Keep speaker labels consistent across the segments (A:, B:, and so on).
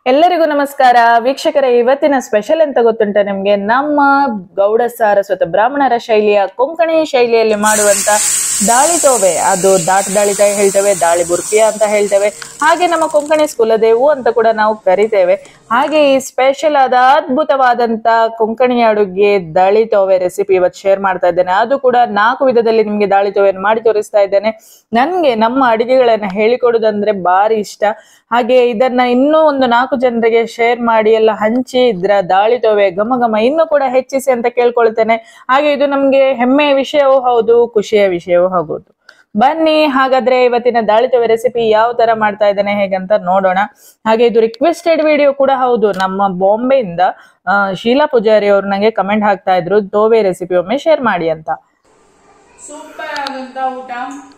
A: ಎಲ್ಲರಿಗೂ ನಮಸ್ಕಾರ ವೀಕ್ಷಕರ ಇವತ್ತಿನ ಸ್ಪೆಷಲ್ ಅಂತ ಗೊತ್ತುಂಟ ನಿಮ್ಗೆ ನಮ್ಮ ಗೌಡ ಸಾರಸ್ವತ ಬ್ರಾಹ್ಮಣರ ಶೈಲಿಯ ಕೊಂಕಣಿ ಶೈಲಿಯಲ್ಲಿ ಮಾಡುವಂತ ದಾಳಿ ತೋವೆ ಅದು ದಾಟ್ ದಾಳಿ ತಾಯಿ ಹೇಳ್ತೇವೆ ದಾಳಿ ಬುರ್ಕಿಯ ಅಂತ ಹೇಳ್ತೇವೆ ಹಾಗೆ ನಮ್ಮ ಕೊಂಕಣಿ ಕುಲದೇವು ಅಂತ ಕೂಡ ನಾವು ಕರಿತೇವೆ ಹಾಗೆ ಈ ಸ್ಪೆಷಲ್ ಆದ ಅದ್ಭುತವಾದಂತ ಕೊಂಕಣಿ ಅಡುಗೆ ದಾಳಿ ತೋವೆ ರೆಸಿಪಿ ಇವತ್ತು ಶೇರ್ ಮಾಡ್ತಾ ಇದ್ದೇನೆ ಅದು ಕೂಡ ನಾಲ್ಕು ವಿಧದಲ್ಲಿ ನಿಮ್ಗೆ ದಾಳಿ ತೋವೆಯನ್ನು ಮಾಡಿ ತೋರಿಸ್ತಾ ಇದ್ದೇನೆ ನನ್ಗೆ ನಮ್ಮ ಅಡಿಗೆಗಳನ್ನ ಹೇಳಿಕೊಡುದಂದ್ರೆ ಬಾರಿ ಇಷ್ಟ ಹಾಗೆ ಇದನ್ನ ಇನ್ನೂ ಒಂದು ನಾಲ್ಕು ಜನರಿಗೆ ಶೇರ್ ಮಾಡಿ ಎಲ್ಲ ಹಂಚಿ ಇದ್ರ ದಾಳಿ ತೋವೆ ಘಮ ಘಮ ಇನ್ನೂ ಕೂಡ ಹೆಚ್ಚಿಸಿ ಅಂತ ಕೇಳ್ಕೊಳ್ತೇನೆ ಹಾಗೆ ಇದು ನಮ್ಗೆ ಹೆಮ್ಮೆಯ ವಿಷಯವೂ ಹೌದು ಖುಷಿಯ ವಿಷಯವೂ ಹೌದು ಬನ್ನಿ ಹಾಗಾದ್ರೆ ಇವತ್ತಿನ ದಾಳಿ ತೋವೆ ರೆಸಿಪಿ ಯಾವ ತರ ಮಾಡ್ತಾ ಇದ್ದೇನೆ ಹೇಗಂತ ನೋಡೋಣ ಹಾಗೆ ಇದು ರಿಕ್ವೆಸ್ಟೆಡ್ ವಿಡಿಯೋ ಕೂಡ ಹೌದು ನಮ್ಮ ಬಾಂಬೆಯಿಂದ ಆ, ಶೀಲಾ ಪೂಜಾರಿ ಅವರು ನಂಗೆ ಕಮೆಂಟ್ ಹಾಕ್ತಾ ಇದ್ರು ತೋವೆ ರೆಸಿಪಿ ಒಮ್ಮೆ ಶೇರ್ ಮಾಡಿ ಅಂತ
B: ಸೂಪರ್ ಆದಂತ ಊಟ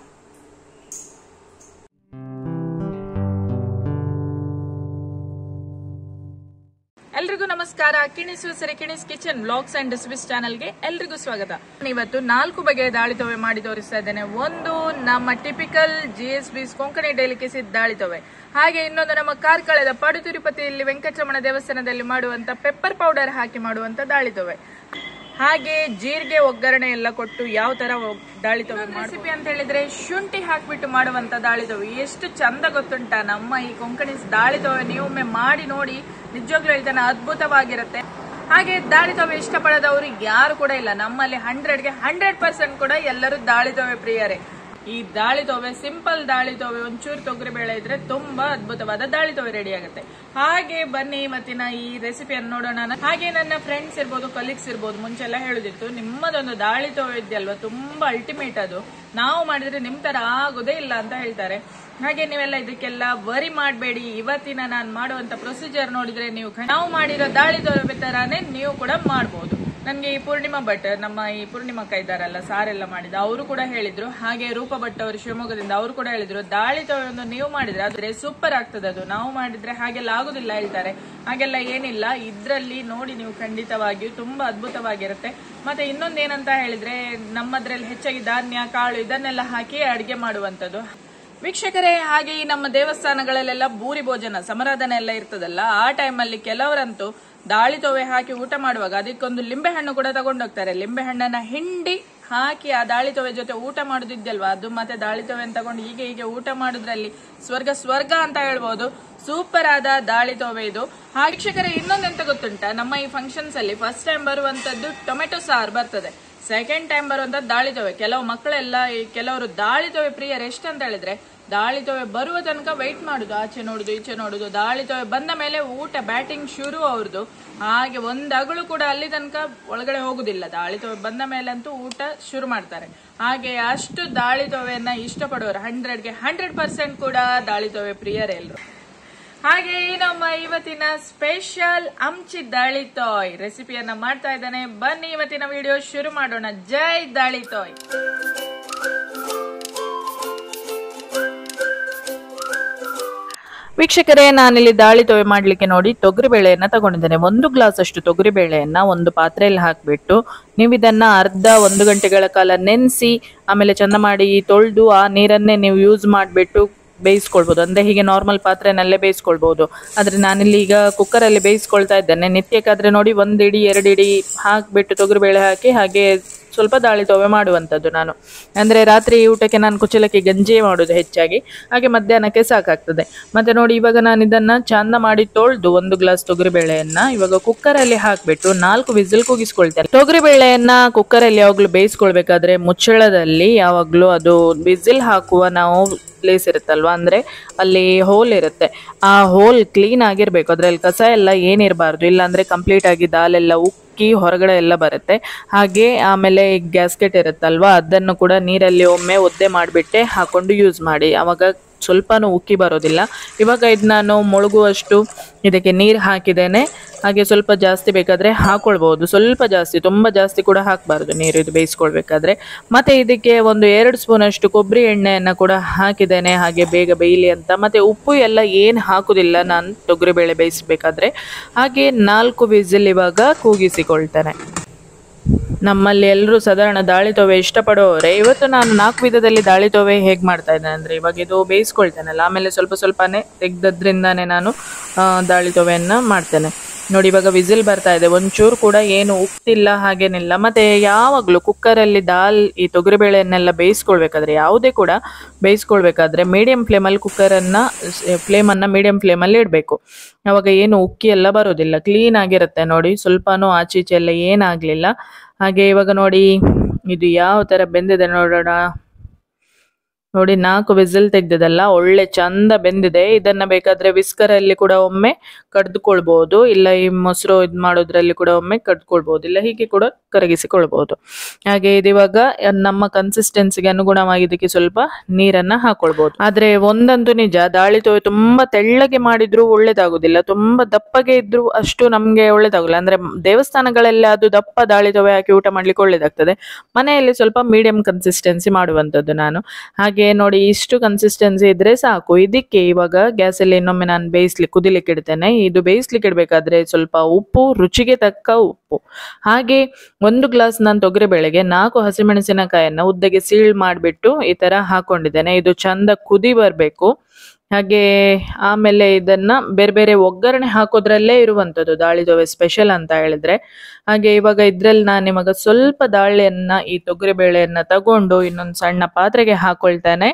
B: ಎಲ್ರಿಗೂ ನಮಸ್ಕಾರ ಕಿಣಿಸು ಸರಿ Kini's kitchen blogs and recipes ಚಾನಲ್ಗೆ ಎಲ್ರಿಗೂ ಸ್ವಾಗತ ಇವತ್ತು ನಾಲ್ಕು ಬಗೆಯ ದಾಳಿ ತವೆ ಮಾಡಿ ತೋರಿಸ್ತಾ ಇದ್ದೇನೆ ಒಂದು ನಮ್ಮ typical G S B Konkani delicacy ದಾಳಿ ತವೆ ಹಾಗೆ ಇನ್ನೊಂದು ನಮ್ಮ ಕಾರ್ಕಳದ ಪಡು ತಿರುಪತಿಯಲ್ಲಿ ವೆಂಕಟರಮಣ ದೇವಸ್ಥಾನದಲ್ಲಿ ಮಾಡುವಂತ ಪೆಪ್ಪರ್ ಪೌಡರ್ ಹಾಕಿ ಮಾಡುವಂತ ದಾಳಿ ತವೆ ಹಾಗೆ ಜೀರಿಗೆ ಒಗ್ಗರಣೆ ಎಲ್ಲ ಕೊಟ್ಟು ಯಾವ ತರ ಒಗ್- ದಾಳಿ ತವೆ ರೆಸಿಪಿ ಅಂತ ಹೇಳಿದ್ರೆ ಶುಂಠಿ ಹಾಕ್ಬಿಟ್ಟು ಮಾಡುವಂತ ದಾಳಿ ತವೆ ಎಷ್ಟು ಚಂದ ಗೊತ್ತುಂಟ ನಮ್ಮ ಈ ಕೊಂಕಣಿ ದಾಳಿ ತವೆ ನೀವೊಮ್ಮೆ ಮಾಡಿ ನೋಡಿ ನಿಜವಾಗ್ಲೂ ಹೇಳ್ತಾನೆ ಅದ್ಭುತವಾಗಿರುತ್ತೆ ಹಾಗೆ ದಾಳಿ ತವೆ ಇಷ್ಟಪಡದವರು ಯಾರು ಕೂಡ ಇಲ್ಲ ನಮ್ಮಲ್ಲಿ ಹಂಡ್ರೆಡ್ಗೆ ಹಂಡ್ರೆಡ್ ಪರ್ಸೆಂಟ್ ಕೂಡ ಎಲ್ಲರೂ ದಾಳಿ ತವೆ ಪ್ರಿಯರೇ ಈ ದಾಳಿ ತೋವೆ ಸಿಂಪಲ್ ದಾಳಿ ತೋವೆ ಒಂಚೂರು ತೊಗರಿ ಬೇಳೆ ಇದ್ರೆ ತುಂಬಾ ಅದ್ಭುತವಾದ ದಾಳಿ ತೋವೆ ರೆಡಿ ಆಗುತ್ತೆ ಹಾಗೆ ಬನ್ನಿ ಇವತ್ತಿನ ಈ ರೆಸಿಪಿಯನ್ನು ನೋಡೋಣ ನ- ಹಾಗೆ ನನ್ನ ಫ್ರೆಂಡ್ಸ್ ಇರ್ಬೋದು ಕಲೀಗ್ಸ್ ಇರ್ಬೋದು ಮುಂಚೆ ಎಲ್ಲ ಹೇಳುದಿತ್ತು ನಿಮ್ಮದೊಂದು ದಾಳಿ ತೋವೆ ಇದೆಯಲ್ವಾ ತುಂಬಾ ಅಲ್ಟಿಮೇಟ್ ಅದು ನಾವು ಮಾಡಿದ್ರೆ ನಿಮ್ ತರ ಆಗೋದೇ ಇಲ್ಲ ಅಂತ ಹೇಳ್ತಾರೆ ಹಾಗೆ ನೀವೆಲ್ಲ ಇದಕ್ಕೆಲ್ಲ ವರಿ ಮಾಡಬೇಡಿ ಇವತ್ತಿನ ನಾನು ಮಾಡುವಂತ ಪ್ರೊಸೀಜರ್ ನೋಡಿದ್ರೆ ನೀವು ಖಂಡಿತ ನಾವು ಮಾಡಿರೋ ದಾಳಿ ತೋವೆ ತರಾನೇ ನೀವು ಕೂಡ ಮಾಡಬಹುದು ನನ್ಗೆ ಈ ಪೂರ್ಣಿಮಾ ಭಟ್ ನಮ್ಮ ಈ ಪೂರ್ಣಿಮಾ ಅಕ್ಕ ಇದ್ದಾರಲ್ಲ ಸಾರೆಲ್ಲ ಮಾಡಿದ ಅವರು ಕೂಡ ಹೇಳಿದ್ರು ಹಾಗೆ ರೂಪ ಭಟ್ ಅವರು ಶಿವಮೊಗ್ಗದಿಂದ ಅವರು ಕೂಡ ಹೇಳಿದ್ರು ದಾಳಿ ಒಂದು ನೀವು ಮಾಡಿದ್ರೆ ಆದ್ರೆ ಸೂಪರ್ ಆಗ್ತದೆ ಅದು ನಾವು ಮಾಡಿದ್ರೆ ಹಾಗೆಲ್ಲ ಆಗುದಿಲ್ಲ ಹೇಳ್ತಾರೆ ಹಾಗೆಲ್ಲ ಏನಿಲ್ಲ ಇದ್ರಲ್ಲಿ ನೋಡಿ ನೀವು ಖಂಡಿತವಾಗಿಯೂ ತುಂಬಾ ಅದ್ಭುತವಾಗಿರುತ್ತೆ ಮತ್ತೆ ಇನ್ನೊಂದೇನಂತ ಹೇಳಿದ್ರೆ ನಮ್ಮದ್ರಲ್ಲಿ ಹೆಚ್ಚಾಗಿ ಧಾನ್ಯ ಕಾಳು ಇದನ್ನೆಲ್ಲ ಹಾಕಿ ಅಡಿಗೆ ಮಾಡುವಂತದ್ದು ವೀಕ್ಷಕರೇ ಹಾಗೆ ಈ ನಮ್ಮ ದೇವಸ್ಥಾನಗಳಲ್ಲೆಲ್ಲ ಭೂರಿ ಭೋಜನ ಸಮರಾಧನೆ ಎಲ್ಲ ಇರ್ತದಲ್ಲ ಆ ಟೈಮಲ್ಲಿ ಕೆಲವರಂತೂ ದಾಳಿ ತೋವೆ ಹಾಕಿ ಊಟ ಮಾಡುವಾಗ ಅದಕ್ಕೊಂದು ಲಿಂಬೆ ಹಣ್ಣು ಕೂಡ ತಗೊಂಡೋಗ್ತಾರೆ ಲಿಂಬೆ ಹಣ್ಣನ್ನ ಹಿಂಡಿ ಹಾಕಿ ಆ ದಾಳಿ ತೋವೆ ಜೊತೆ ಊಟ ಮಾಡುದಿದ್ದಲ್ವಾ ಅದು ಮತ್ತೆ ದಾಳಿ ತೋವೆಯನ್ನು ತಗೊಂಡು ಹೀಗೆ ಹೀಗೆ ಊಟ ಮಾಡುದ್ರಲ್ಲಿ ಸ್ವರ್ಗ ಸ್ವರ್ಗ ಅಂತ ಹೇಳ್ಬೋದು ಸೂಪರ್ ಆದ ದಾಳಿ ತೋವೆ ಇದು ಆ ವೀಕ್ಷಕರೇ ಇನ್ನೊಂದೆಂತ ಗೊತ್ತುಂಟ ನಮ್ಮ ಈ ಫಂಕ್ಷನ್ಸ್ ಅಲ್ಲಿ ಫಸ್ಟ್ ಟೈಮ್ ಬರುವಂತದ್ದು ಟೊಮೆಟೊ ಸಾರು ಬರ್ತದೆ ಸೆಕೆಂಡ್ ಟೈಮ್ ಬರುವಂತ ದಾಳಿ ತೋವೆ ಕೆಲವು ಮಕ್ಕಳೆಲ್ಲ ಈ ಕೆಲವರು ದಾಳಿ ತೋವೆ ಪ್ರಿಯರ್ ಎಷ್ಟು ಅಂತ ಹೇಳಿದ್ರೆ ದಾಳಿ ತೋವೆ ಬರುವ ತನಕ ವೈಟ್ ಮಾಡುದು ಆಚೆ ನೋಡುದು ಈಚೆ ನೋಡುದು ದಾಳಿ ತೋವೆ ಬಂದ ಮೇಲೆ ಊಟ ಬ್ಯಾಟಿಂಗ್ ಶುರು ಅವ್ರದ್ದು ಹಾಗೆ ಒಂದ್ ಅಗಳು ಕೂಡ ಅಲ್ಲಿ ತನಕ ಒಳಗಡೆ ಹೋಗುದಿಲ್ಲ ದಾಳಿ ತೋವೆ ಬಂದ ಮೇಲಂತೂ ಊಟ ಶುರು ಮಾಡ್ತಾರೆ ಹಾಗೆ ಅಷ್ಟು ದಾಳಿ ತೋವೆಯನ್ನ ಇಷ್ಟಪಡುವವರು ಹಂಡ್ರೆಡ್ಗೆ ಹಂಡ್ರೆಡ್ ಪರ್ಸೆಂಟ್ ಕೂಡ ದಾಳಿ ತೋವೆ ಪ್ರಿಯರೇ ಎಲ್ರು ಹಾಗೆ ಈ ನಮ್ಮ ಇವತ್ತಿನ ಸ್ಪೆಷಲ್ ಅಮ್ಚಿ ದಾಳಿ ತೋಯ್ ರೆಸಿಪಿಯನ್ನ ಮಾಡ್ತಾ ಇದ್ದಾನೆ ಬನ್ನಿ ಇವತ್ತಿನ ವಿಡಿಯೋ ಶುರು ಮಾಡೋಣ ಜೈ ದಾಳಿ ತೋಯ್
A: ವೀಕ್ಷಕರೇ ನಾನಿಲ್ಲಿ ದಾಳಿ ತೊವೆ ಮಾಡ್ಲಿಕ್ಕೆ ನೋಡಿ ತೊಗರಿ ಬೇಳೆಯನ್ನ ತಗೊಂಡಿದ್ದೇನೆ ಒಂದು ಗ್ಲಾಸ್ ಅಷ್ಟು ತೊಗರಿ ಬೇಳೆಯನ್ನ ಒಂದು ಪಾತ್ರೆಯಲ್ಲಿ ಹಾಕ್ಬಿಟ್ಟು ನೀವು ಇದನ್ನ ಅರ್ಧ ಒಂದು ಗಂಟೆಗಳ ಕಾಲ ನೆನೆಸಿ ಆಮೇಲೆ ಚಂದ ಮಾಡಿ ತೊಳೆದು ಆ ನೀರನ್ನೇ ನೀವು ಯೂಸ್ ಮಾಡಿಬಿಟ್ಟು ಬೇಯಿಸ್ಕೊಳ್ಬೋದು ಅಂದ್ರೆ ಹೀಗೆ ನಾರ್ಮಲ್ ಪಾತ್ರೆನಲ್ಲೇ ಬೇಯಿಸ್ಕೊಳ್ಬೋದು ಆದ್ರೆ ನಾನಿಲ್ಲಿ ಈಗ ಕುಕ್ಕರಲ್ಲಿ ಬೇಯಿಸ್ಕೊಳ್ತಾ ಇದ್ದೇನೆ ನಿತ್ಯಕ್ಕಾದ್ರೆ ನೋಡಿ ಒಂದು ಇಡಿ ಎರಡು ಇಡಿ ಹಾಕ್ಬಿಟ್ಟು ತೊಗರಿ ಬೇಳೆ ಹಾಕಿ ಹಾಗೆ ಸ್ವಲ್ಪ ದಾಳಿ ತೊವೆ ಮಾಡುವಂಥದ್ದು ನಾನು ಅಂದರೆ ರಾತ್ರಿ ಊಟಕ್ಕೆ ನಾನು ಕುಚಲಕ್ಕಿ ಗಂಜಿಯೇ ಮಾಡೋದು ಹೆಚ್ಚಾಗಿ ಹಾಗೆ ಮಧ್ಯಾಹ್ನಕ್ಕೆ ಸಾಕಾಗ್ತದೆ ಮತ್ತೆ ನೋಡಿ ಇವಾಗ ನಾನು ಇದನ್ನ ಚಂದ ಮಾಡಿ ತೊಳೆದು ಒಂದು ಗ್ಲಾಸ್ ತೊಗರಿ ಬೇಳೆಯನ್ನ ಇವಾಗ ಕುಕ್ಕರಲ್ಲಿ ಹಾಕ್ಬಿಟ್ಟು ನಾಲ್ಕು ವಿಸಿಲ್ ಕೂಗಿಸ್ಕೊಳ್ತೇನೆ ತೊಗರಿ ಬೇಳೆಯನ್ನ ಕುಕ್ಕರಲ್ಲಿ ಯಾವಾಗಲೂ ಬೇಯಿಸ್ಕೊಳ್ಬೇಕಾದ್ರೆ ಮುಚ್ಚಳದಲ್ಲಿ ಯಾವಾಗಲೂ ಅದು ವಿಸಿಲ್ ಹಾಕುವ ನಾವು ಪ್ಲೇಸ್ ಇರುತ್ತಲ್ವಾ ಅಂದ್ರೆ ಅಲ್ಲಿ ಹೋಲ್ ಇರುತ್ತೆ ಆ ಹೋಲ್ ಕ್ಲೀನ್ ಆಗಿರ್ಬೇಕು ಅದ್ರಲ್ಲಿ ಕಸ ಎಲ್ಲ ಏನಿರಬಾರ್ದು ಇಲ್ಲಾಂದ್ರೆ ಕಂಪ್ಲೀಟ್ ಆಗಿ ದಾಲೆಲ್ಲ ಉಕ್ಕಿ ಹೊರಗಡೆ ಎಲ್ಲ ಬರುತ್ತೆ ಹಾಗೆ ಆಮೇಲೆ ಗ್ಯಾಸ್ಕೆಟ್ ಇರುತ್ತಲ್ವಾ ಅದನ್ನು ಕೂಡ ನೀರಲ್ಲಿ ಒಮ್ಮೆ ಒದ್ದೆ ಮಾಡಿಬಿಟ್ಟೆ ಹಾಕೊಂಡು ಯೂಸ್ ಮಾಡಿ ಅವಾಗ ಸ್ವಲ್ಪನೂ ಉಕ್ಕಿ ಬರೋದಿಲ್ಲ ಇವಾಗ ಇದು ನಾನು ಮುಳುಗುವಷ್ಟು ಇದಕ್ಕೆ ನೀರು ಹಾಕಿದ್ದೇನೆ ಹಾಗೆ ಸ್ವಲ್ಪ ಜಾಸ್ತಿ ಬೇಕಾದರೆ ಹಾಕೊಳ್ಬೋದು ಸ್ವಲ್ಪ ಜಾಸ್ತಿ ತುಂಬ ಜಾಸ್ತಿ ಕೂಡ ಹಾಕಬಾರ್ದು ನೀರು ಇದು ಬೇಯಿಸ್ಕೊಳ್ಬೇಕಾದ್ರೆ ಮತ್ತು ಇದಕ್ಕೆ ಒಂದು ಎರಡು ಸ್ಪೂನ್ ಅಷ್ಟು ಕೊಬ್ಬರಿ ಎಣ್ಣೆಯನ್ನು ಕೂಡ ಹಾಕಿದ್ದೇನೆ ಹಾಗೆ ಬೇಗ ಬೇಯಲಿ ಅಂತ ಮತ್ತು ಉಪ್ಪು ಎಲ್ಲ ಏನು ಹಾಕುದಿಲ್ಲ ನಾನು ತೊಗರಿಬೇಳೆ ಬೇಯಿಸಬೇಕಾದ್ರೆ ಹಾಗೆ ನಾಲ್ಕು ವಿಸಿಲ್ ಇವಾಗ ಕೂಗಿಸಿಕೊಳ್ತೇನೆ ನಮ್ಮಲ್ಲಿ ಎಲ್ಲರೂ ಸಾಧಾರಣ ದಾಳಿ ತೋವೆ ಇಷ್ಟಪಡೋರೆ ಇವತ್ತು ನಾನು ನಾಲ್ಕು ವಿಧದಲ್ಲಿ ದಾಳಿ ತೋವೆ ಹೇಗೆ ಮಾಡ್ತಾ ಇದ್ದೇನೆ ಅಂದರೆ ಇವಾಗ ಇದು ಬೇಯಿಸ್ಕೊಳ್ತೇನಲ್ಲ ಆಮೇಲೆ ಸ್ವಲ್ಪ ಸ್ವಲ್ಪನೇ ತೆಗ್ದದ್ರಿಂದಾನೇ ನಾನು ಆ, ದಾಳಿ ತೋವೆಯನ್ನು ಮಾಡ್ತೇನೆ ನೋಡಿ ಇವಾಗ ವಿಸಿಲ್ ಬರ್ತಾ ಇದೆ ಒಂಚೂರು ಕೂಡ ಏನು ಉಪ್ಪಿಲ್ಲ ಹಾಗೇನಿಲ್ಲ ಮತ್ತೆ ಯಾವಾಗಲೂ ಕುಕ್ಕರಲ್ಲಿ ದಾಲ್ ಈ ತೊಗರಿಬೇಳೆಯನ್ನೆಲ್ಲ ಬೇಯಿಸ್ಕೊಳ್ಬೇಕಾದ್ರೆ ಯಾವುದೇ ಕೂಡ ಬೇಯಿಸ್ಕೊಳ್ಬೇಕಾದ್ರೆ ಮೀಡಿಯಂ ಫ್ಲೇಮಲ್ಲಿ ಕುಕ್ಕರನ್ನು ಫ್ಲೇಮನ್ನು ಮೀಡಿಯಂ ಫ್ಲೇಮಲ್ಲಿ ಇಡಬೇಕು ಅವಾಗ ಏನು ಉಕ್ಕಿ ಎಲ್ಲ ಬರೋದಿಲ್ಲ ಕ್ಲೀನ್ ಆಗಿರುತ್ತೆ ನೋಡಿ ಸ್ವಲ್ಪನೂ ಆಚೆ ಈಚೆ ಎಲ್ಲ ಏನಾಗಲಿಲ್ಲ ಹಾಗೆ ಇವಾಗ ನೋಡಿ ಇದು ಯಾವ ಥರ ಬೆಂದಿದೆ ನೋಡೋಣ ನೋಡಿ ನಾಲ್ಕು ವಿಸಿಲ್ ತೆಗ್ದಿದಲ್ಲ ಒಳ್ಳೆ ಚಂದ ಬೆಂದಿದೆ ಇದನ್ನ ಬೇಕಾದ್ರೆ ವಿಸ್ಕರ್ ಅಲ್ಲಿ ಕೂಡ ಒಮ್ಮೆ ಕಡ್ದುಕೊಳ್ಬಹುದು ಇಲ್ಲ ಈ ಮೊಸರು ಇದ್ ಮಾಡೋದ್ರಲ್ಲಿ ಕೂಡ ಒಮ್ಮೆ ಕಡ್ದುಕೊಳ್ಬಹುದು ಇಲ್ಲ ಹೀಗೆ ಕೂಡ ಕರಗಿಸಿಕೊಳ್ಬಹುದು ಹಾಗೆ ಇದು ಇವಾಗ ನಮ್ಮ ಕನ್ಸಿಸ್ಟೆನ್ಸಿಗೆ ಅನುಗುಣವಾಗಿ ಇದಕ್ಕೆ ಸ್ವಲ್ಪ ನೀರನ್ನ ಹಾಕೊಳ್ಬಹುದು ಆದ್ರೆ ಒಂದಂತೂ ನಿಜ ದಾಳಿ ತೋವೆ ತುಂಬಾ ತೆಳ್ಳಗೆ ಮಾಡಿದ್ರು ಒಳ್ಳೇದಾಗುದಿಲ್ಲ ತುಂಬಾ ದಪ್ಪಗೆ ಇದ್ರು ಅಷ್ಟು ನಮ್ಗೆ ಒಳ್ಳೇದಾಗಲ್ಲ ಅಂದ್ರೆ ದೇವಸ್ಥಾನಗಳಲ್ಲಿ ಅದು ದಪ್ಪ ದಾಳಿ ತೋವೆ ಹಾಕಿ ಊಟ ಮಾಡ್ಲಿಕ್ಕೆ ಒಳ್ಳೇದಾಗ್ತದೆ ಮನೆಯಲ್ಲಿ ಸ್ವಲ್ಪ ಮೀಡಿಯಂ ಕನ್ಸಿಸ್ಟೆನ್ಸಿ ಮಾಡುವಂತದ್ದು ನಾನು ಹಾಗೆ ನೋಡಿ ಇಷ್ಟು ಕನ್ಸಿಸ್ಟೆನ್ಸಿ ಇದ್ರೆ ಸಾಕು ಇದಕ್ಕೆ ಇವಾಗ ಗ್ಯಾಸಲ್ಲಿ ಇನ್ನೊಮ್ಮೆ ನಾನು ಬೇಯಿಸ್ಲಿಕ್ಕೆ ಕುದಿಲಿಕ್ಕೆ ಇಡ್ತೇನೆ ಇದು ಬೇಯಿಸ್ಲಿಕ್ಕೆ ಇಡಬೇಕಾದ್ರೆ ಸ್ವಲ್ಪ ಉಪ್ಪು ರುಚಿಗೆ ತಕ್ಕ ಉಪ್ಪು ಹಾಗೆ ಒಂದು ಗ್ಲಾಸ್ ನಾನು ತೊಗರಿ ಬೇಳೆಗೆ ನಾಲ್ಕು ಹಸಿಮೆಣಸಿನಕಾಯನ್ನ ಉದ್ದಗೆ ಸೀಳ್ ಮಾಡಿಬಿಟ್ಟು ಈ ತರ ಹಾಕೊಂಡಿದ್ದೇನೆ ಇದು ಚಂದ ಕುದಿ ಬರಬೇಕು ಹಾಗೆ ಆಮೇಲೆ ಇದನ್ನ ಬೇರೆ ಬೇರೆ ಒಗ್ಗರಣೆ ಹಾಕೋದ್ರಲ್ಲೇ ಇರುವಂತದ್ದು ದಾಳಿ ದೋವೆ ಸ್ಪೆಷಲ್ ಅಂತ ಹೇಳಿದ್ರೆ ಹಾಗೆ ಇವಾಗ ಇದ್ರಲ್ಲಿ ನಾನು ಇವಾಗ ಸ್ವಲ್ಪ ದಾಳಿಯನ್ನ ಈ ತೊಗರಿ ಬೇಳೆಯನ್ನ ತಗೊಂಡು ಇನ್ನೊಂದು ಸಣ್ಣ ಪಾತ್ರೆಗೆ ಹಾಕೊಳ್ತೇನೆ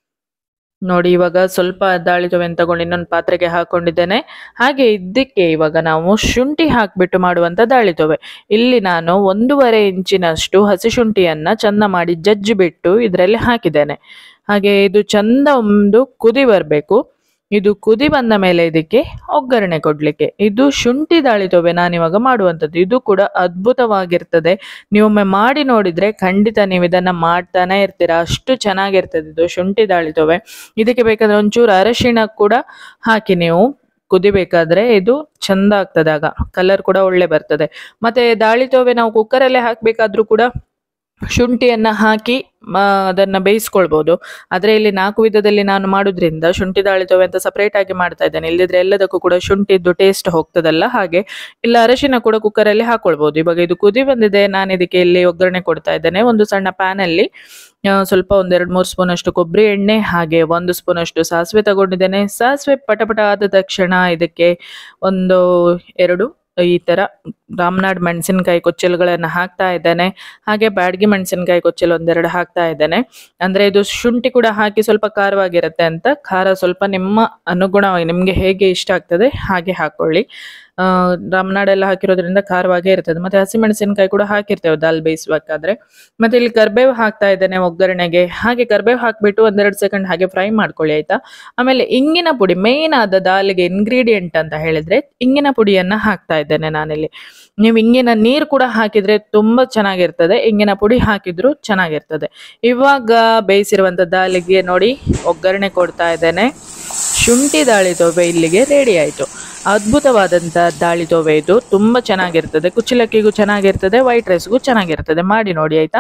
A: ನೋಡಿ ಇವಾಗ ಸ್ವಲ್ಪ ದಾಳಿ ತೊವೆಯನ್ನು ತಗೊಂಡು ಇನ್ನೊಂದು ಪಾತ್ರೆಗೆ ಹಾಕೊಂಡಿದ್ದೇನೆ ಹಾಗೆ ಇದಕ್ಕೆ ಇವಾಗ ನಾವು ಶುಂಠಿ ಹಾಕ್ಬಿಟ್ಟು ಮಾಡುವಂತ ದಾಳಿ ತೊವೆ ಇಲ್ಲಿ ನಾನು ಒಂದೂವರೆ ಇಂಚಿನಷ್ಟು ಹಸಿ ಶುಂಠಿಯನ್ನ ಚಂದ ಮಾಡಿ ಜಜ್ಜಿ ಬಿಟ್ಟು ಇದರಲ್ಲಿ ಹಾಕಿದ್ದೇನೆ ಹಾಗೆ ಇದು ಚಂದ ಒಂದು ಕುದಿ ಬರಬೇಕು ಇದು ಕುದಿ ಬಂದ ಮೇಲೆ ಇದಕ್ಕೆ ಒಗ್ಗರಣೆ ಕೊಡ್ಲಿಕ್ಕೆ ಇದು ಶುಂಠಿ ದಾಳಿ ತೊವೆ ನಾನಿವಾಗ ಮಾಡುವಂಥದ್ದು ಇದು ಕೂಡ ಅದ್ಭುತವಾಗಿರ್ತದೆ ನೀವೊಮ್ಮೆ ಮಾಡಿ ನೋಡಿದ್ರೆ ಖಂಡಿತ ನೀವು ಇದನ್ನ ಮಾಡ್ತಾನೆ ಇರ್ತೀರಾ ಅಷ್ಟು ಚೆನ್ನಾಗಿರ್ತದೆ ಇದು ಶುಂಠಿ ದಾಳಿ ತೊವೆ ಇದಕ್ಕೆ ಬೇಕಾದ್ರೆ ಒಂಚೂರು ಅರಶಿಣ ಕೂಡ ಹಾಕಿ ನೀವು ಕುದಿಬೇಕಾದ್ರೆ ಇದು ಚಂದ ಆಗ್ತದೆ ಆಗ ಕಲರ್ ಕೂಡ ಒಳ್ಳೆ ಬರ್ತದೆ ಮತ್ತೆ ದಾಳಿ ತೋವೆ ನಾವು ಕುಕ್ಕರಲ್ಲೇ ಹಾಕ್ಬೇಕಾದ್ರೂ ಕೂಡ ಶುಂಠಿಯನ್ನ ಹಾಕಿ ಮ, ಅದನ್ನ ಬೇಯಿಸ್ಕೊಳ್ಬಹುದು ಆದ್ರೆ ಇಲ್ಲಿ ನಾಲ್ಕು ವಿಧದಲ್ಲಿ ನಾನು ಮಾಡೋದ್ರಿಂದ ಶುಂಠಿ ದಾಳಿ ತೋವೆ ಅಂತ ಸಪರೇಟ್ ಆಗಿ ಮಾಡ್ತಾ ಇದ್ದೇನೆ ಇಲ್ಲದಿದ್ರೆ ಎಲ್ಲದಕ್ಕೂ ಕೂಡ ಶುಂಠಿದ್ದು ಟೇಸ್ಟ್ ಹೋಗ್ತದಲ್ಲ ಹಾಗೆ ಇಲ್ಲ ಅರಶಿನ ಕೂಡ ಕುಕ್ಕರಲ್ಲಿ ಹಾಕೊಳ್ಬಹುದು ಇವಾಗ ಇದು ಕುದಿ ಬಂದಿದೆ ನಾನು ಇದಕ್ಕೆ ಇಲ್ಲಿ ಒಗ್ಗರಣೆ ಕೊಡ್ತಾ ಇದ್ದೇನೆ ಒಂದು ಸಣ್ಣ ಪ್ಯಾನ್ ಅಲ್ಲಿ ಆ, ಸ್ವಲ್ಪ ಒಂದೆರಡು ಮೂರು ಸ್ಪೂನ್ ಅಷ್ಟು ಕೊಬ್ಬರಿ ಎಣ್ಣೆ ಹಾಗೆ ಒಂದು ಸ್ಪೂನ್ ಅಷ್ಟು ಸಾಸಿವೆ ತಗೊಂಡಿದ್ದೇನೆ ಸಾಸಿವೆ ಪಟಪಟ ಆದ ತಕ್ಷಣ ಇದಕ್ಕೆ ಒಂದು ಎರಡು ಈ ತರ ರಾಮನಾಡ್ ಮೆಣಸಿನಕಾಯಿ ಕೊಚ್ಚಲುಗಳನ್ನ ಹಾಕ್ತಾ ಇದ್ದೇನೆ ಹಾಗೆ ಬ್ಯಾಡಗಿ ಮೆಣಸಿನಕಾಯಿ ಕೊಚ್ಚಲು ಒಂದೆರಡು ಹಾಕ್ತಾ ಇದ್ದೇನೆ ಅಂದ್ರೆ ಇದು ಶುಂಠಿ ಕೂಡ ಹಾಕಿ ಸ್ವಲ್ಪ ಖಾರವಾಗಿರುತ್ತೆ ಅಂತ ಖಾರ ಸ್ವಲ್ಪ ನಿಮ್ಮ ಅನುಗುಣವಾಗಿ ನಿಮ್ಗೆ ಹೇಗೆ ಇಷ್ಟ ಆಗ್ತದೆ ಹಾಗೆ ಹಾಕೊಳ್ಳಿ ಆ ರಾಮನಾಡ್ ಎಲ್ಲ ಹಾಕಿರೋದ್ರಿಂದ ಖಾರವಾಗೇ ಇರ್ತದೆ ಮತ್ತೆ ಹಸಿಮೆಣಸಿನಕಾಯಿ ಕೂಡ ಹಾಕಿರ್ತೇವೆ ದಾಲ್ ಬೇಯಿಸ್ಬೇಕಾದ್ರೆ ಮತ್ತೆ ಇಲ್ಲಿ ಕರ್ಬೇವು ಹಾಕ್ತಾ ಇದ್ದೇನೆ ಒಗ್ಗರಣೆಗೆ ಹಾಗೆ ಕರ್ಬೇವು ಹಾಕ್ಬಿಟ್ಟು ಒಂದೆರಡು ಸೆಕೆಂಡ್ ಹಾಗೆ ಫ್ರೈ ಮಾಡ್ಕೊಳ್ಳಿ ಆಯ್ತಾ ಆಮೇಲೆ ಇಂಗಿನ ಪುಡಿ ಮೇನ್ ಆದ ದಾಲಿಗೆ ಇಂಗ್ರೀಡಿಯೆಂಟ್ ಅಂತ ಹೇಳಿದ್ರೆ ಇಂಗಿನ ಪುಡಿಯನ್ನ ಹಾಕ್ತಾ ಇದ್ದೇನೆ ನಾನಿಲ್ಲಿ ನೀವು ಇಂಗಿನ ನೀರು ಕೂಡ ಹಾಕಿದ್ರೆ ತುಂಬಾ ಚೆನ್ನಾಗಿರ್ತದೆ ಇಂಗಿನ ಪುಡಿ ಹಾಕಿದ್ರು ಚೆನ್ನಾಗಿರ್ತದೆ ಇವಾಗ ಬೇಯಿಸಿರುವಂತ ದಾಲಿಗೆ ನೋಡಿ ಒಗ್ಗರಣೆ ಕೊಡ್ತಾ ಇದ್ದೇನೆ ಶುಂಠಿ ದಾಳಿ ತೋವೆ ಇಲ್ಲಿಗೆ ರೆಡಿ ಆಯ್ತು ಅದ್ಭುತವಾದಂತ ದಾಳಿ ತೋವೆ ಇದು ತುಂಬಾ ಚೆನ್ನಾಗಿರ್ತದೆ ಕುಚ್ಚಲಕ್ಕಿಗೂ ಚೆನ್ನಾಗಿರ್ತದೆ ವೈಟ್ ರೈಸ್ಗೂ ಚೆನ್ನಾಗಿರ್ತದೆ ಮಾಡಿ ನೋಡಿ ಆಯ್ತಾ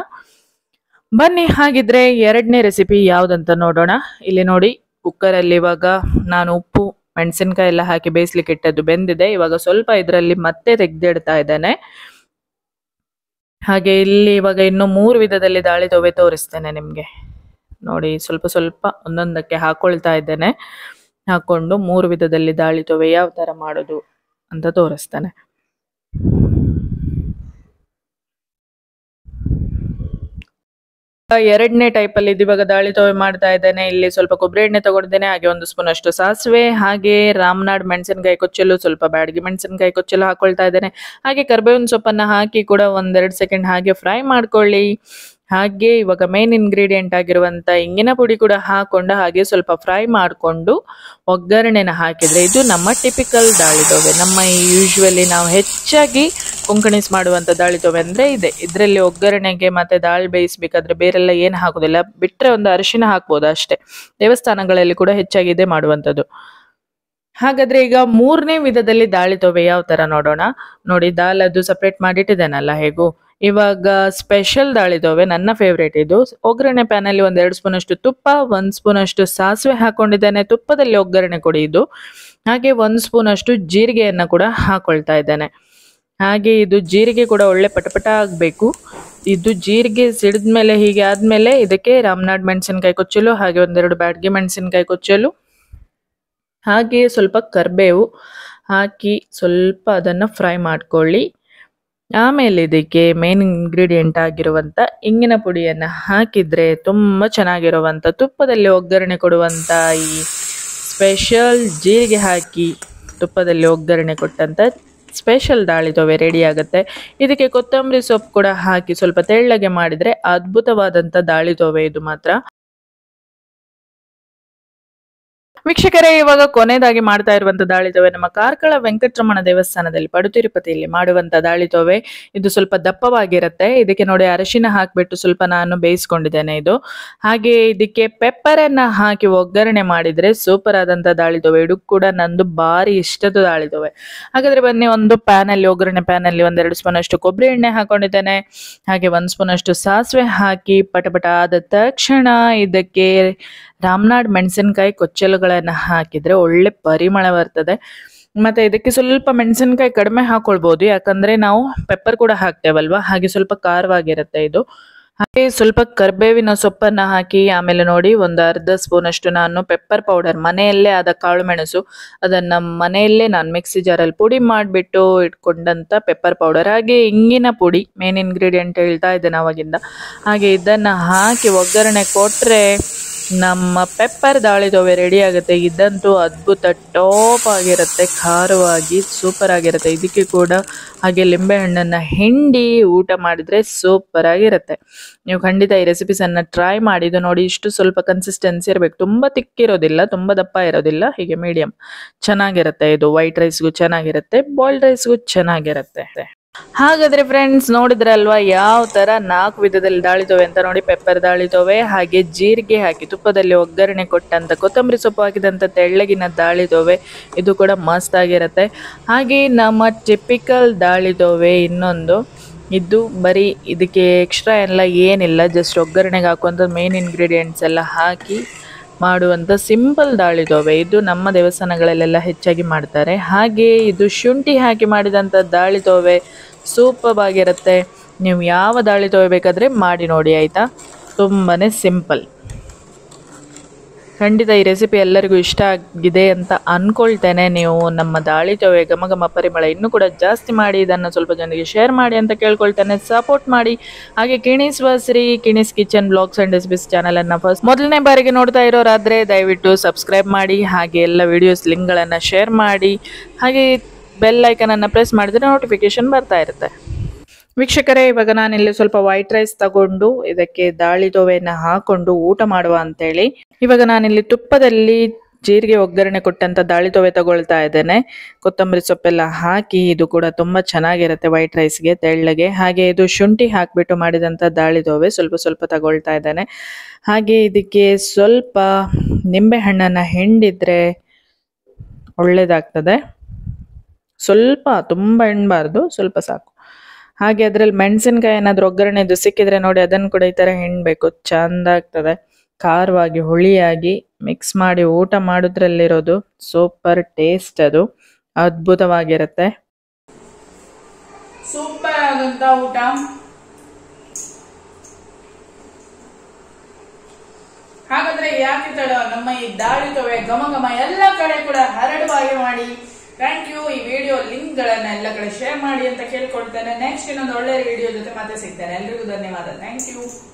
A: ಬನ್ನಿ ಹಾಗಿದ್ರೆ ಎರಡನೇ ರೆಸಿಪಿ ಯಾವ್ದಂತ ನೋಡೋಣ ಇಲ್ಲಿ ನೋಡಿ ಕುಕ್ಕರಲ್ಲಿ ಇವಾಗ ನಾನು ಉಪ್ಪು ಮೆಣಸಿನ್ಕಾಯಿ ಎಲ್ಲ ಹಾಕಿ ಬೇಯಿಸ್ಲಿಕ್ಕೆ ಇಟ್ಟದ್ದು ಬೆಂದಿದೆ ಇವಾಗ ಸ್ವಲ್ಪ ಇದರಲ್ಲಿ ಮತ್ತೆ ತೆಗೆದಿಡ್ತಾ ಇದ್ದೇನೆ ಹಾಗೆ ಇಲ್ಲಿ ಇವಾಗ ಇನ್ನು ಮೂರು ವಿಧದಲ್ಲಿ ದಾಳಿ ತೋವೆ ತೋರಿಸ್ತೇನೆ ನಿಮ್ಗೆ ನೋಡಿ ಸ್ವಲ್ಪ ಸ್ವಲ್ಪ ಒಂದೊಂದಕ್ಕೆ ಹಾಕೊಳ್ತಾ ಇದ್ದೇನೆ ಹಾಕೊಂಡು ಮೂರು ವಿಧದಲ್ಲಿ ದಾಳಿ ತೋವೆ ಯಾವ ತರ ಮಾಡೋದು ಅಂತ ತೋರಿಸ್ತೇನೆ ಎರಡನೇ ಟೈಪ್ ಅಲ್ಲಿ ಇದು ಇವಾಗ ದಾಳಿ ತೋವೆ ಮಾಡ್ತಾ ಇದ್ದೇನೆ ಇಲ್ಲಿ ಸ್ವಲ್ಪ ಕೊಬ್ಬರಿ ಎಣ್ಣೆ ತಗೊಂಡಿದ್ದೇನೆ ಹಾಗೆ ಒಂದು ಸ್ಪೂನ್ ಅಷ್ಟು ಸಾಸಿವೆ ಹಾಗೆ ರಾಮನಾಡ್ ಮೆಣಸಿನಕಾಯಿ ಕೊಚ್ಚಲು ಸ್ವಲ್ಪ ಬ್ಯಾಡಗಿ ಮೆಣಸಿನಕಾಯಿ ಕೊಚ್ಚಲು ಹಾಕೊಳ್ತಾ ಇದ್ದೇನೆ ಹಾಗೆ ಕರ್ಬೇವಿನ ಸೊಪ್ಪನ್ನ ಹಾಕಿ ಕೂಡ ಒಂದೆರಡು ಸೆಕೆಂಡ್ ಹಾಗೆ ಫ್ರೈ ಮಾಡ್ಕೊಳ್ಳಿ ಹಾಗೆ ಇವಾಗ ಮೇನ್ ಇಂಗ್ರೀಡಿಯೆಂಟ್ ಆಗಿರುವಂತ ಇಂಗಿನ ಪುಡಿ ಕೂಡ ಹಾಕೊಂಡು ಹಾಗೆ ಸ್ವಲ್ಪ ಫ್ರೈ ಮಾಡಿಕೊಂಡು ಒಗ್ಗರಣೆನ ಹಾಕಿದ್ರೆ ಇದು ನಮ್ಮ ಟಿಪಿಕಲ್ ದಾಳಿ ತೋವೆ ನಮ್ಮ ಯೂಶ್ವಲಿ ನಾವು ಹೆಚ್ಚಾಗಿ ಕೊಂಕಣಿಸ್ ಮಾಡುವಂತ ದಾಳಿ ತೋವೆ ಅಂದ್ರೆ ಇದೆ ಇದರಲ್ಲಿ ಒಗ್ಗರಣೆಗೆ ಮತ್ತೆ ದಾಳಿ ಬೇಯಿಸ್ಬೇಕಾದ್ರೆ ಬೇರೆಲ್ಲ ಏನು ಹಾಕೋದಿಲ್ಲ ಬಿಟ್ರೆ ಒಂದು ಅರಿಶಿನ ಹಾಕ್ಬೋದು ಅಷ್ಟೇ ದೇವಸ್ಥಾನಗಳಲ್ಲಿ ಕೂಡ ಹೆಚ್ಚಾಗಿ ಇದೆ ಮಾಡುವಂಥದ್ದು ಹಾಗಾದ್ರೆ ಈಗ ಮೂರನೇ ವಿಧದಲ್ಲಿ ದಾಳಿ ತೋವೆ ಯಾವ ತರ ನೋಡೋಣ ನೋಡಿ ದಾಲ್ ಅದು ಸಪ್ರೇಟ್ ಮಾಡಿಟ್ಟಿದ್ದೇನಲ್ಲ ಹೇಗೂ ಇವಾಗ ಸ್ಪೆಷಲ್ ದಾಳಿ ತೋವೆ ನನ್ನ ಫೇವ್ರೇಟ್ ಇದು ಒಗ್ಗರಣೆ ಪ್ಯಾನ್ ಅಲ್ಲಿ ಒಂದ್ ಎರಡು ಸ್ಪೂನ್ ಅಷ್ಟು ತುಪ್ಪ ಒಂದ್ ಸ್ಪೂನ್ ಅಷ್ಟು ಸಾಸಿವೆ ಹಾಕೊಂಡಿದ್ದೇನೆ ತುಪ್ಪದಲ್ಲಿ ಒಗ್ಗರಣೆ ಕೊಡಿ ಇದು ಹಾಗೆ ಒಂದ್ ಸ್ಪೂನ್ ಅಷ್ಟು ಜೀರಿಗೆಯನ್ನ ಕೂಡ ಹಾಕೊಳ್ತಾ ಇದ್ದೇನೆ ಹಾಗೆ ಇದು ಜೀರಿಗೆ ಕೂಡ ಒಳ್ಳೆ ಪಟಪಟ ಆಗಬೇಕು ಇದು ಜೀರಿಗೆ ಸಿಡಿದ್ಮೇಲೆ ಹೀಗೆ ಆದ್ಮೇಲೆ ಇದಕ್ಕೆ ರಾಮನಾಡ್ ಮೆಣಸಿನಕಾಯಿ ಕೊಚ್ಚಲು ಹಾಗೆ ಒಂದೆರಡು ಬ್ಯಾಡ್ಗೆ ಮೆಣಸಿನಕಾಯಿ ಕೊಚ್ಚಲು ಹಾಗೆ ಸ್ವಲ್ಪ ಕರಿಬೇವು ಹಾಕಿ ಸ್ವಲ್ಪ ಅದನ್ನು ಫ್ರೈ ಮಾಡ್ಕೊಳ್ಳಿ ಆಮೇಲೆ ಇದಕ್ಕೆ ಮೇನ್ ಇಂಗ್ರೀಡಿಯೆಂಟ್ ಆಗಿರುವಂತ ಇಂಗಿನ ಪುಡಿಯನ್ನು ಹಾಕಿದ್ರೆ ತುಂಬ ಚೆನ್ನಾಗಿರುವಂತ ತುಪ್ಪದಲ್ಲಿ ಒಗ್ಗರಣೆ ಕೊಡುವಂತ ಈ ಸ್ಪೆಷಲ್ ಜೀರಿಗೆ ಹಾಕಿ ತುಪ್ಪದಲ್ಲಿ ಒಗ್ಗರಣೆ ಕೊಟ್ಟಂತ ಸ್ಪೆಷಲ್ ದಾಳಿ ತೊವೆ ರೆಡಿ ಆಗುತ್ತೆ ಇದಕ್ಕೆ ಕೊತ್ತಂಬರಿ ಸೊಪ್ಪು ಕೂಡ ಹಾಕಿ ಸ್ವಲ್ಪ ತೆಳ್ಳಗೆ ಮಾಡಿದ್ರೆ ಅದ್ಭುತವಾದಂತ ದಾಳಿ ತೊವೆ ಇದು ಮಾತ್ರ ವೀಕ್ಷಕರೇ ಇವಾಗ ಕೊನೆಯದಾಗಿ ಮಾಡ್ತಾ ಇರುವಂತ ದಾಳಿತೊವೆ ನಮ್ಮ ಕಾರ್ಕಳ ವೆಂಕಟರಮಣ ದೇವಸ್ಥಾನದಲ್ಲಿ ಪಡುತಿರುಪತಿಯಲ್ಲಿ ಮಾಡುವಂತ ದಾಳಿತೊವೆ ಇದು ಸ್ವಲ್ಪ ದಪ್ಪವಾಗಿರುತ್ತೆ ಇದಕ್ಕೆ ನೋಡಿ ಅರಿಶಿನ ಹಾಕ್ಬಿಟ್ಟು ಸ್ವಲ್ಪ ನಾನು ಬೇಯಿಸ್ಕೊಂಡಿದ್ದೇನೆ ಇದು ಹಾಗೆ ಇದಕ್ಕೆ ಪೆಪ್ಪರ್ ಅನ್ನ ಹಾಕಿ ಒಗ್ಗರಣೆ ಮಾಡಿದ್ರೆ ಸೂಪರ್ ಆದಂತ ದಾಳಿತೊವೆ ಇದು ಕೂಡ ನಂದು ಭಾರಿ ಇಷ್ಟದ ದಾಳಿತೊವೆ ಹಾಗಾದ್ರೆ ಬನ್ನಿ ಒಂದು ಪ್ಯಾನ್ ಅಲ್ಲಿ ಒಗ್ಗರಣೆ ಪ್ಯಾನ್ ಅಲ್ಲಿ ಒಂದೆರಡು ಸ್ಪೂನ್ ಅಷ್ಟು ಕೊಬ್ಬರಿ ಎಣ್ಣೆ ಹಾಕೊಂಡಿದ್ದೇನೆ ಹಾಗೆ ಒಂದ್ ಸ್ಪೂನ್ ಅಷ್ಟು ಸಾಸಿವೆ ಹಾಕಿ ಪಟಪಟ ಆದ ತಕ್ಷಣ ಇದಕ್ಕೆ ರಾಮನಾಡ್ ಮೆಣಸಿನಕಾಯಿ ಕೊಚ್ಚಲುಗಳನ್ನ ಹಾಕಿದ್ರೆ ಒಳ್ಳೆ ಪರಿಮಳ ಬರ್ತದೆ ಮತ್ತೆ ಇದಕ್ಕೆ ಸ್ವಲ್ಪ ಮೆಣಸಿನಕಾಯಿ ಕಡಿಮೆ ಹಾಕೊಳ್ಬಹುದು ಯಾಕಂದ್ರೆ ನಾವು ಪೆಪ್ಪರ್ ಕೂಡ ಹಾಕ್ತೇವಲ್ವಾ ಹಾಗೆ ಸ್ವಲ್ಪ ಖಾರವಾಗಿರುತ್ತೆ ಇದು ಹಾಗೆ ಸ್ವಲ್ಪ ಕರ್ಬೇವಿನ ಸೊಪ್ಪನ್ನ ಹಾಕಿ ಆಮೇಲೆ ನೋಡಿ ಒಂದು ಅರ್ಧ ಸ್ಪೂನ್ ಅಷ್ಟು ನಾನು ಪೆಪ್ಪರ್ ಪೌಡರ್ ಮನೆಯಲ್ಲೇ ಆದ ಕಾಳು ಮೆಣಸು ಅದನ್ನ ಮನೆಯಲ್ಲೇ ನಾನು ಮಿಕ್ಸಿ ಜಾರಲ್ಲಿ ಪುಡಿ ಮಾಡಿಬಿಟ್ಟು ಇಟ್ಕೊಂಡಂತ ಪೆಪ್ಪರ್ ಪೌಡರ್ ಹಾಗೆ ಇಂಗಿನ ಪುಡಿ ಮೇನ್ ಇಂಗ್ರೀಡಿಯೆಂಟ್ ಹೇಳ್ತಾ ಇದ್ದೇನೆ ಅವಾಗಿಂದ ಹಾಗೆ ಇದನ್ನ ಹಾಕಿ ಒಗ್ಗರಣೆ ಕೊಟ್ರೆ ನಮ್ಮ ಪೆಪ್ಪರ್ ದಾಳಿ ತೊವೆ ರೆಡಿ ಆಗುತ್ತೆ ಇದಂತೂ ಅದ್ಭುತ ಟಾಪ್ ಆಗಿರುತ್ತೆ ಖಾರವಾಗಿ ಸೂಪರ್ ಆಗಿರುತ್ತೆ ಇದಕ್ಕೆ ಕೂಡ ಹಾಗೆ ಲಿಂಬೆ ಹಣ್ಣನ್ನ ಹಿಂಡಿ ಊಟ ಮಾಡಿದ್ರೆ ಸೂಪರ್ ಆಗಿರುತ್ತೆ ನೀವು ಖಂಡಿತ ಈ ರೆಸಿಪೀಸ್ ಅನ್ನ ಟ್ರೈ ಮಾಡಿ ಇದು ನೋಡಿ ಇಷ್ಟು ಸ್ವಲ್ಪ ಕನ್ಸಿಸ್ಟೆನ್ಸಿ ಇರಬೇಕು ತುಂಬಾ ತಿಕ್ಕಿರೋದಿಲ್ಲ ತುಂಬಾ ದಪ್ಪ ಇರೋದಿಲ್ಲ ಹೀಗೆ ಮೀಡಿಯಂ ಚೆನ್ನಾಗಿರುತ್ತೆ ಇದು ವೈಟ್ ರೈಸ್ಗೂ ಚೆನ್ನಾಗಿರುತ್ತೆ ಬಾಯ್ಲ್ಡ್ ರೈಸ್ಗೂ ಚೆನ್ನಾಗಿರುತ್ತೆ ಹಾಗಾದ್ರೆ ಫ್ರೆಂಡ್ಸ್ ನೋಡಿದ್ರಲ್ವಾ ಯಾವ ತರ ನಾಲ್ಕು ವಿಧದಲ್ಲಿ ದಾಳಿತವೆ ಅಂತ ನೋಡಿ ಪೆಪ್ಪರ್ ದಾಳಿತವೆ ಹಾಗೆ ಜೀರಿಗೆ ಹಾಕಿ ತುಪ್ಪದಲ್ಲಿ ಒಗ್ಗರಣೆ ಕೊಟ್ಟಂತ ಕೊತ್ತಂಬರಿ ಸೊಪ್ಪು ಹಾಕಿದಂತ ತೆಳ್ಳಗಿನ ದಾಳಿತವೆ ಇದು ಕೂಡ ಮಸ್ತ್ ಆಗಿರುತ್ತೆ ಹಾಗೆ ನಮ್ಮ ಟಿಪಿಕಲ್ ದಾಳಿತವೆ ಇನ್ನೊಂದು ಇದು ಬರೀ ಇದಕ್ಕೆ ಎಕ್ಸ್ಟ್ರಾ ಎಲ್ಲ ಏನಿಲ್ಲ ಜಸ್ಟ್ ಒಗ್ಗರಣೆಗೆ ಹಾಕುವಂಥ ಮೇನ್ ಇಂಗ್ರೀಡಿಯೆಂಟ್ಸ್ ಎಲ್ಲ ಹಾಕಿ ಮಾಡುವಂಥ ಸಿಂಪಲ್ ದಾಳಿದೋವೆ ಇದು ನಮ್ಮ ದೇವಸ್ಥಾನಗಳಲ್ಲೆಲ್ಲ ಹೆಚ್ಚಾಗಿ ಮಾಡ್ತಾರೆ ಹಾಗೆ ಇದು ಶುಂಠಿ ಹಾಕಿ ಮಾಡಿದಂಥ ದಾಳಿದೋವೆ ಸೂಪರ್ ಆಗಿರುತ್ತೆ ನೀವು ಯಾವ ದಾಳಿದೋವೆ ಬೇಕಾದರೆ ಮಾಡಿ ನೋಡಿ ಆಯಿತಾ ತುಂಬಾ ಸಿಂಪಲ್ ಖಂಡಿತ ಈ ರೆಸಿಪಿ ಎಲ್ಲರಿಗೂ ಇಷ್ಟ ಆಗಿದೆ ಅಂತ ಅನ್ಕೊಳ್ತೇನೆ ನೀವು ನಮ್ಮ ದಾಳಿತವೆ ಘಮ ಘಮ ಪರಿಮಳ ಇನ್ನೂ ಕೂಡ ಜಾಸ್ತಿ ಮಾಡಿ ಇದನ್ನು ಸ್ವಲ್ಪ ಜನರಿಗೆ ಶೇರ್ ಮಾಡಿ ಅಂತ ಕೇಳ್ಕೊಳ್ತೇನೆ ಸಪೋರ್ಟ್ ಮಾಡಿ ಹಾಗೆ ಕಿಣಿಸ್ ವಾಸ್ರಿ Kini's kitchen blogs and recipes channel ಅನ್ನ ಫಸ್ಟ್ ಮೊದಲನೇ ಬಾರಿಗೆ ನೋಡ್ತಾ ಇರೋರಾದ್ರೆ ದಯವಿಟ್ಟು ಸಬ್ಸ್ಕ್ರೈಬ್ ಮಾಡಿ ಹಾಗೆ ಎಲ್ಲ ವಿಡಿಯೋಸ್ ಲಿಂಕ್ಗಳನ್ನು ಶೇರ್ ಮಾಡಿ ಹಾಗೆ ಬೆಲ್ ಐಕನ್ ಅನ್ನ ಪ್ರೆಸ್ ಮಾಡಿದ್ರೆ ನೋಟಿಫಿಕೇಶನ್ ಬರ್ತಾ ಇರುತ್ತೆ ವೀಕ್ಷಕರೇ ಇವಾಗ ನಾನಿಲ್ಲಿ ಸ್ವಲ್ಪ ವೈಟ್ ರೈಸ್ ತಗೊಂಡು ಇದಕ್ಕೆ ದಾಳಿ ದೋವೆಯನ್ನ ಹಾಕೊಂಡು ಊಟ ಮಾಡುವ ಅಂತೇಳಿ ಇವಾಗ ನಾನಿಲ್ಲಿ ತುಪ್ಪದಲ್ಲಿ ಜೀರಿಗೆ ಒಗ್ಗರಣೆ ಕೊಟ್ಟಂತ ದಾಳಿ ತೊವೆ ತಗೊಳ್ತಾ ಇದ್ದೇನೆ ಕೊತ್ತಂಬರಿ ಸೊಪ್ಪೆಲ್ಲ ಹಾಕಿ ಇದು ಕೂಡ ತುಂಬಾ ಚೆನ್ನಾಗಿರುತ್ತೆ ವೈಟ್ ರೈಸ್ಗೆ ತೆಳ್ಳಗೆ ಹಾಗೆ ಇದು ಶುಂಠಿ ಹಾಕ್ಬಿಟ್ಟು ಮಾಡಿದಂತ ದಾಳಿ ದೋವೆ ಸ್ವಲ್ಪ ಸ್ವಲ್ಪ ತಗೊಳ್ತಾ ಇದ್ದೇನೆ ಹಾಗೆ ಇದಕ್ಕೆ ಸ್ವಲ್ಪ ನಿಂಬೆ ಹಣ್ಣನ್ನ ಹಿಂಡಿದ್ರೆ ಒಳ್ಳೇದಾಗ್ತದೆ ಸ್ವಲ್ಪ ತುಂಬ ಎಣ್ಬಾರ್ದು ಸ್ವಲ್ಪ ಸಾಕು ಹಾಗೆ ಅದ್ರಲ್ಲಿ ಮೆಣಸಿನ್ಕಾಯಿ ಏನಾದ್ರು ಒಗ್ಗರಣೆದು ಸಿಕ್ಕಿದ್ರೆ ನೋಡಿ ಅದನ್ನು ಕೂಡ ಈ ತರ ಹಿಂಡ್ಬೇಕು ಚಂದ ಆಗ್ತದೆ ಖಾರವಾಗಿ ಹುಳಿಯಾಗಿ ಮಿಕ್ಸ್ ಮಾಡಿ ಊಟ ಮಾಡೋದ್ರಲ್ಲಿರೋದು ಸೂಪರ್ ಟೇಸ್ಟ್ ಅದು ಅದ್ಭುತವಾಗಿರುತ್ತೆ
B: ಸೂಪರ್ ಆದಂತ ಊಟ ಹಾಗಾದ್ರೆ ಯಾಕೆ ತಡ ನಮ್ಮ ಈ ದಾಳಿ ತೊವೆ ಘಮ ಘಮ ಎಲ್ಲ ಕಡೆ ಕೂಡ ಹರಡುವ ಹಾಗೆ ಮಾಡಿ ಥ್ಯಾಂಕ್ ಯು ಈ ವಿಡಿಯೋ ಲಿಂಕ್ ಗಳನ್ನ ಎಲ್ಲ ಕಡೆ ಶೇರ್ ಮಾಡಿ ಅಂತ ಕೇಳ್ಕೊಳ್ತೇನೆ ನೆಕ್ಸ್ಟ್ ಇನ್ನೊಂದು ಒಳ್ಳೆ ವಿಡಿಯೋ ಜೊತೆ ಮತ್ತೆ ಸಿಗ್ತೇನೆ ಎಲ್ರಿಗೂ ಧನ್ಯವಾದ ಥ್ಯಾಂಕ್ ಯು